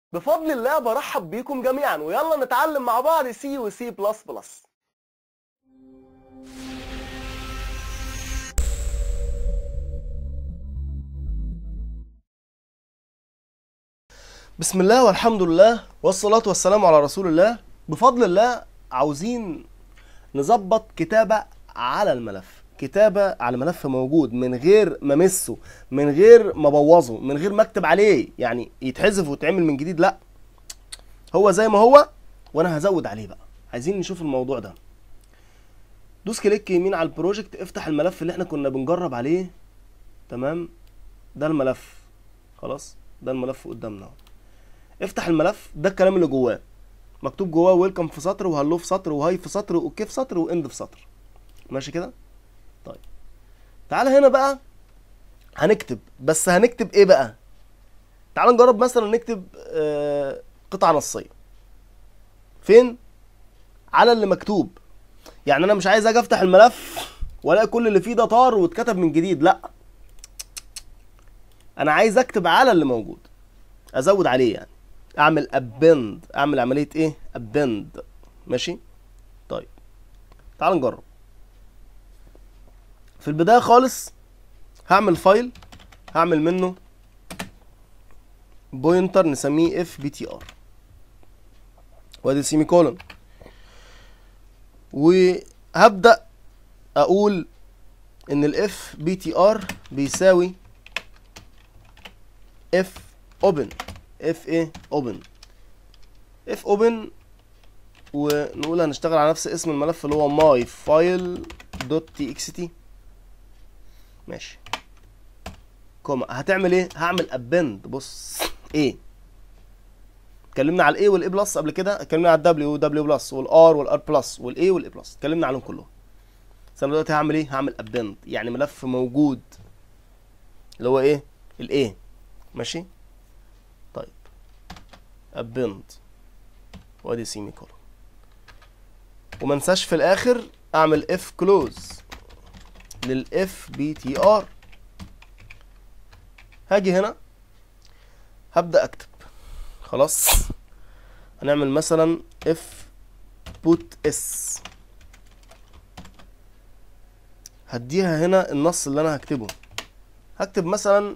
بفضل الله برحب بيكم جميعا ويلا نتعلم مع بعض سي وسي بلس بلس بسم الله والحمد لله والصلاة والسلام على رسول الله بفضل الله عاوزين نظبط كتابة على الملف كتابة على ملف موجود من غير ما امسه من غير ما ابوظه من غير ما اكتب عليه يعني يتحذف ويتعمل من جديد لا هو زي ما هو وانا هزود عليه بقى عايزين نشوف الموضوع ده دوس كليك يمين على البروجكت افتح الملف اللي احنا كنا بنجرب عليه تمام ده الملف خلاص ده الملف قدامنا اهو افتح الملف ده الكلام اللي جواه مكتوب جواه ويلكم في سطر وهلو في سطر وهاي في سطر واوكي في سطر واند في سطر ماشي كده طيب تعالى هنا بقى هنكتب بس هنكتب ايه بقى تعال نجرب مثلا نكتب آه قطعة نصية فين على اللي مكتوب يعني انا مش عايز اجي افتح الملف والاقي كل اللي فيه ده طار واتكتب من جديد لا انا عايز اكتب على اللي موجود ازود عليه يعني اعمل ابند اعمل عمليه ايه ابند ماشي طيب تعال نجرب في البدايه خالص هعمل فايل هعمل منه بوينتر نسميه اف بي تي ار وادي سيمي كولون وهبدا اقول ان الاف بي تي ار بيساوي اف اوبن اف ايه اوبن اف اوبن ونقول هنشتغل على نفس اسم الملف اللي هو ماي فايل دوت تي اكس تي ماشي كوما هتعمل ايه هعمل ابند بص ايه اتكلمنا على الاي والاي بلس قبل كده اتكلمنا على الدبليو والدبليو بلس والار والار بلس والاي والاي بلس اتكلمنا عليهم كلهم بس انا دلوقتي هعمل ايه هعمل ابند يعني ملف موجود اللي هو ايه الايه ماشي طيب ابند وادي سيمي كولون وما انساش في الاخر اعمل اف كلوز للاف بي تي ار هاجي هنا هبدا اكتب خلاص هنعمل مثلا اف بوت اس هديها هنا النص اللي انا هكتبه هكتب مثلا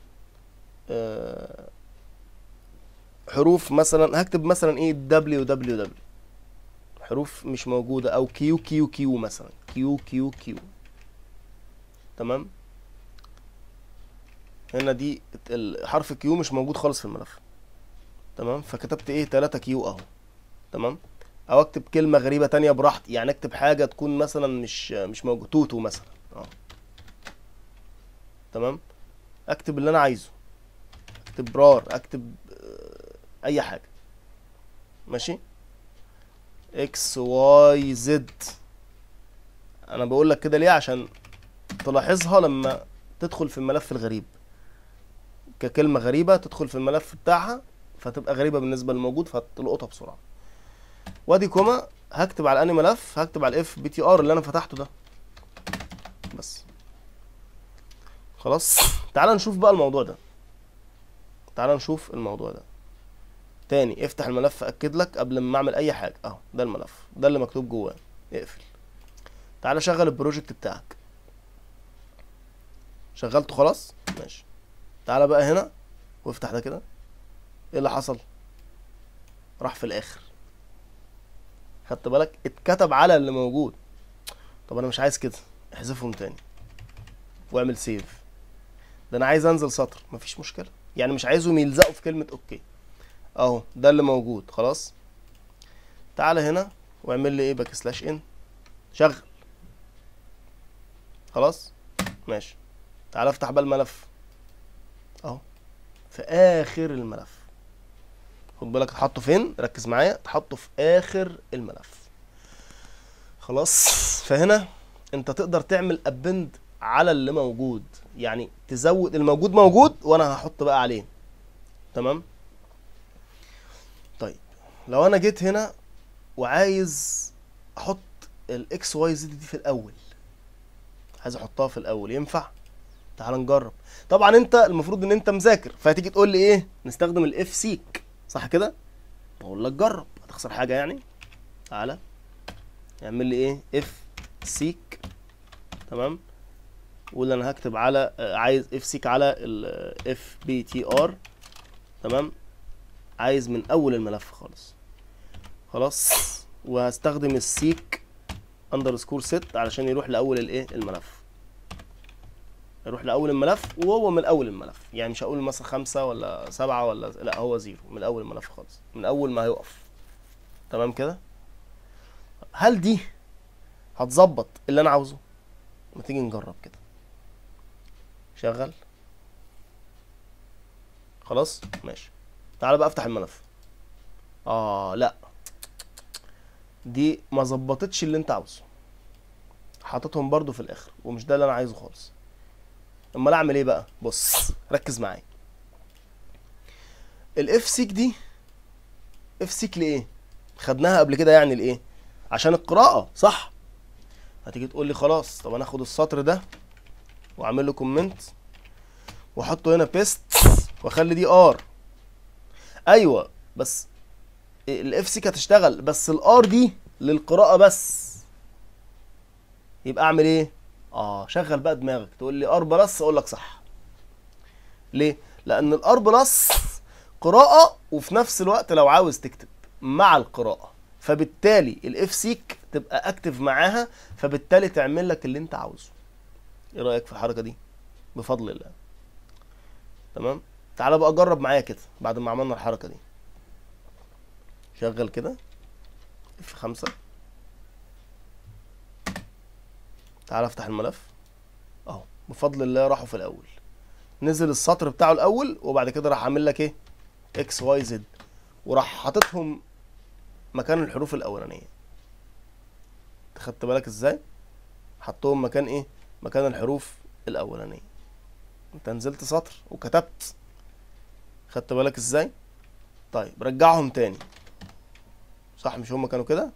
آه، حروف مثلا هكتب مثلا ايه دبليو دبليو دبليو حروف مش موجودة او كيو كيو كيو مثلا كيو كيو كيو تمام هنا دي الحرف كيو مش موجود خالص في الملف تمام فكتبت ايه 3 كيو اهو تمام او اكتب كلمة غريبة تانية براحتي يعني اكتب حاجة تكون مثلا مش مش موجود توتو مثلا اه تمام اكتب اللي انا عايزه اكتب رار اكتب آه، اي حاجه ماشي اكس واي زد انا بقول لك كده ليه عشان تلاحظها لما تدخل في الملف الغريب ككلمه غريبه تدخل في الملف بتاعها فتبقى غريبه بالنسبه للموجود فتلقطها بسرعه وادي كوما هكتب على انهي ملف هكتب على الاف بي تي ار اللي انا فتحته ده بس خلاص تعال نشوف بقى الموضوع ده تعال نشوف الموضوع ده تاني افتح الملف اكد لك قبل ما اعمل اي حاجه اهو ده الملف ده اللي مكتوب جواه اقفل تعال شغل البروجكت بتاعك شغلته خلاص ماشي تعال بقى هنا وافتح ده كده ايه اللي حصل راح في الاخر خدت بالك اتكتب على اللي موجود طب انا مش عايز كده احذفهم تاني واعمل سيف ده انا عايز انزل سطر مفيش مشكله يعني مش عايزهم يلزقوا في كلمه اوكي اهو ده اللي موجود خلاص تعالى هنا واعمل لي ايه باك سلاش ان شغل خلاص ماشي تعالى افتح بقى الملف اهو في اخر الملف خد بالك تحطه فين ركز معايا تحطه في اخر الملف خلاص فهنا انت تقدر تعمل ابند على اللي موجود يعني تزود الموجود موجود وانا هحط بقى عليه تمام طيب لو انا جيت هنا وعايز احط الاكس واي زد دي في الاول عايز احطها في الاول ينفع تعال نجرب طبعا انت المفروض ان انت مذاكر فهتيجي تقول لي ايه نستخدم الاف سيك صح كده بقول لك جرب هتخسر حاجه يعني تعالى اعمل لي ايه اف سيك تمام ولا انا هكتب على آه، عايز اف سيك على الاف بي تي ار تمام عايز من اول الملف خالص خلاص وهستخدم السيك اندرسكور ست علشان يروح لاول الايه الملف يروح لاول الملف وهو من اول الملف يعني مش هقول مثلا خمسة ولا سبعة ولا لا هو زيرو من اول الملف خالص من اول ما هيقف تمام كده هل دي هتظبط اللي انا عاوزه ما تيجي نجرب كده شغل خلاص ماشي تعال بقى افتح الملف اه لا دي ما ظبطتش اللي انت عاوزه حاططهم برضو في الاخر ومش ده اللي انا عايزه خالص امال اعمل ايه بقى بص ركز معايا الاف سيك دي اف سيك لايه خدناها قبل كده يعني لايه عشان القراءه صح هتيجي تقول لي خلاص طب انا اخد السطر ده واعمل له كومنت واحطه هنا بيست واخلي دي ار ايوه بس الاف سي هتشتغل بس الار دي للقراءه بس يبقى اعمل ايه اه شغل بقى دماغك تقول لي ار بلس اقول لك صح ليه لان الار بلس قراءه وفي نفس الوقت لو عاوز تكتب مع القراءه فبالتالي الاف سيك تبقى اكتف معاها فبالتالي تعمل لك اللي انت عاوزه ايه رايك في الحركه دي بفضل الله تمام تعالى بقى جرب معايا كده بعد ما عملنا الحركه دي شغل كده اف خمسة تعالى افتح الملف اهو بفضل الله راحوا في الاول نزل السطر بتاعه الاول وبعد كده راح عامل لك ايه اكس واي زد وراح حاططهم مكان الحروف الاولانيه خدت بالك ازاي حطهم مكان ايه مكان الحروف الاولانيه انت نزلت سطر وكتبت خدت بالك ازاي طيب رجعهم تاني صح مش هما كانوا كده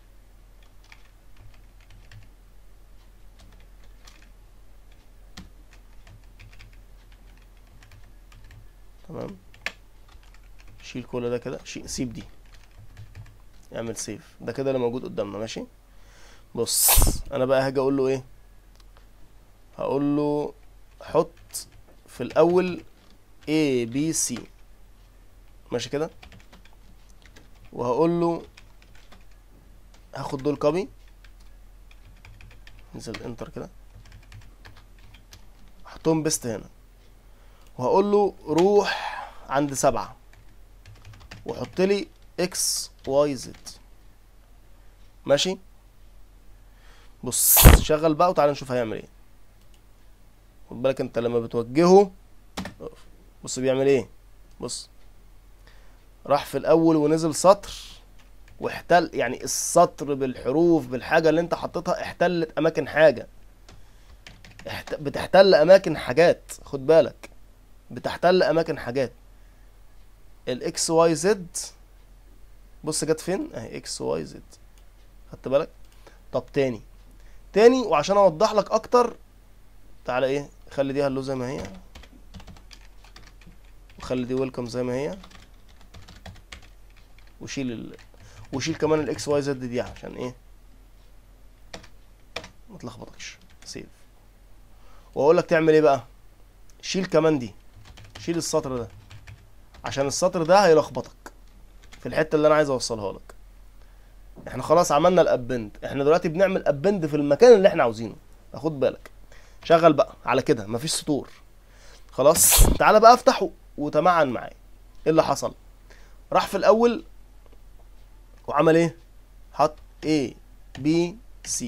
تمام شيل كل ده كده شيل سيب دي اعمل سيف ده كده اللي موجود قدامنا ماشي بص انا بقى هاجي اقول له ايه هقول له حط في الاول A B C ماشي كده وهقول له هاخد دول كوبي نزل انتر كده احطهم بيست هنا وهقول له روح عند سبعة وحط لي اكس واي زد ماشي بص شغل بقى وتعالى نشوف هيعمل ايه خد بالك انت لما بتوجهه بص بيعمل ايه بص راح في الاول ونزل سطر واحتل يعني السطر بالحروف بالحاجه اللي انت حطيتها احتلت اماكن حاجه احت... بتحتل اماكن حاجات خد بالك بتحتل اماكن حاجات الاكس واي زد بص جت فين اهي اكس واي زد خدت بالك طب تاني تاني وعشان اوضح لك اكتر تعالى ايه خلي دي هلو زي ما هي وخلي دي ويلكم زي ما هي وشيل ال... وشيل كمان الاكس واي زد دي عشان ايه ما تلخبطكش سيف واقول لك تعمل ايه بقى شيل كمان دي شيل السطر ده عشان السطر ده هيلخبطك في الحته اللي انا عايز اوصلها لك احنا خلاص عملنا الابند احنا دلوقتي بنعمل ابند في المكان اللي احنا عاوزينه خد بالك شغل بقى على كده مفيش سطور خلاص تعالى بقى افتحه وتمعن معايا ايه اللي حصل راح في الاول وعمل ايه حط A B C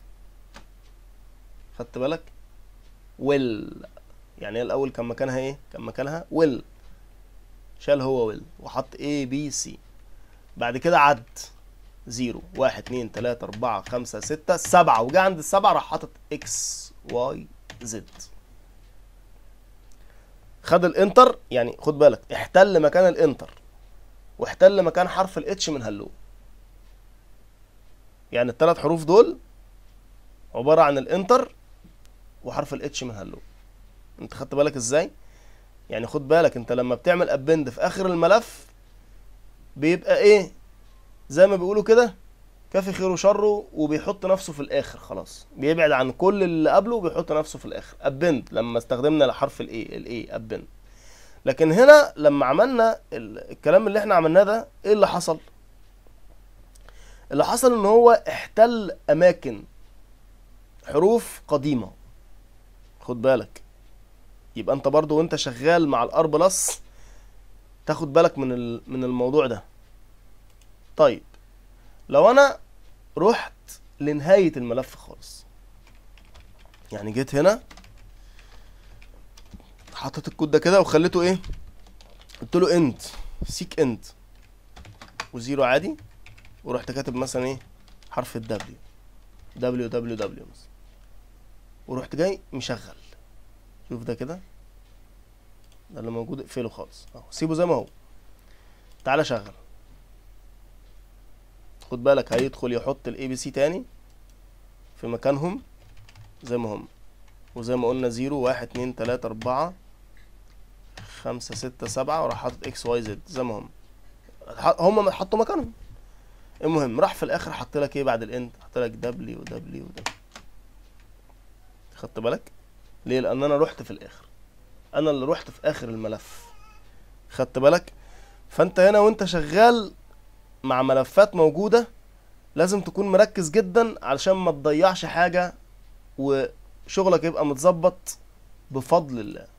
خدت بالك ويل يعني هي الاول كان مكانها ايه كان مكانها ويل شال هو ويل وحط A B C بعد كده عد زيرو واحد اتنين تلاتة أربعة خمسة ستة سبعة وجا عند السبعة راح حاطط اكس واي زد خد الانتر يعني خد بالك احتل مكان الانتر واحتل مكان حرف الاتش من هلو يعني الثلاث حروف دول عبارة عن الانتر وحرف الاتش من هلو انت خدت بالك ازاي يعني خد بالك انت لما بتعمل ابند في اخر الملف بيبقى ايه زي ما بيقولوا كده كافي خيره وشره وبيحط نفسه في الاخر خلاص بيبعد عن كل اللي قبله وبيحط نفسه في الاخر ابند لما استخدمنا حرف الاي الاي ابند لكن هنا لما عملنا ال- الكلام اللي احنا عملناه ده ايه اللي حصل اللي حصل ان هو احتل اماكن حروف قديمة خد بالك يبقى انت برضو وانت شغال مع الار بلس تاخد بالك من ال- من الموضوع ده طيب لو انا رحت لنهاية الملف خالص يعني جيت هنا حطيت الكود ده كده وخليته ايه قلت له انت سيك انت وزيرو عادي ورحت كاتب مثلا ايه حرف الدبليو دبليو دبليو دبليو مثلا ورحت جاي مشغل شوف ده كده ده اللي موجود اقفله خالص اهو سيبه زي ما هو تعالى شغل خد بالك هيدخل يحط الاي بي سي تاني في مكانهم زي ما هم وزي ما قلنا زيرو واحد اتنين تلاتة اربعة خمسة ستة سبعة وراح حاطط اكس واي زد زي ما هم ح- هم حطوا مكانهم المهم راح في الاخر حط لك ايه بعد الاند حط لك دبليو دبليو دبليو خدت بالك ليه لان انا رحت في الاخر انا اللي رحت في اخر الملف خدت بالك فانت هنا وانت شغال مع ملفات موجودة لازم تكون مركز جدا علشان ما تضيعش حاجة وشغلك يبقى متظبط بفضل الله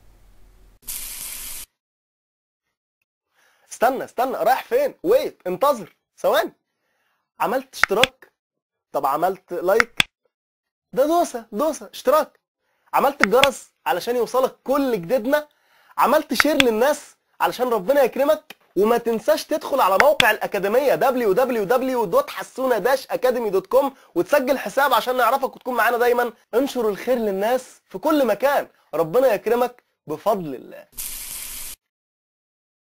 استنى استنى رايح فين ويت انتظر ثواني عملت اشتراك طب عملت لايك ده دوسة دوسة اشتراك عملت الجرس علشان يوصلك كل جديدنا عملت شير للناس علشان ربنا يكرمك وما تنساش تدخل على موقع الأكاديمية www.حسونة-academy.com وتسجل حساب عشان نعرفك وتكون معانا دايما انشر الخير للناس في كل مكان ربنا يكرمك بفضل الله